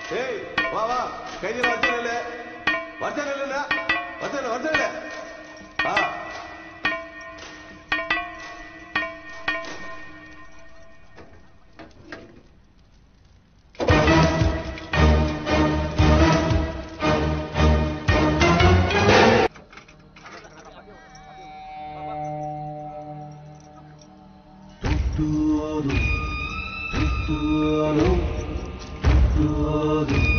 ஏய் வா வா கைதில வச்ச இல்ல வச்ச இல்ல வச்ச இல்ல வச்ச இல்ல ஆ Tudo, tudo, tudo, tudo.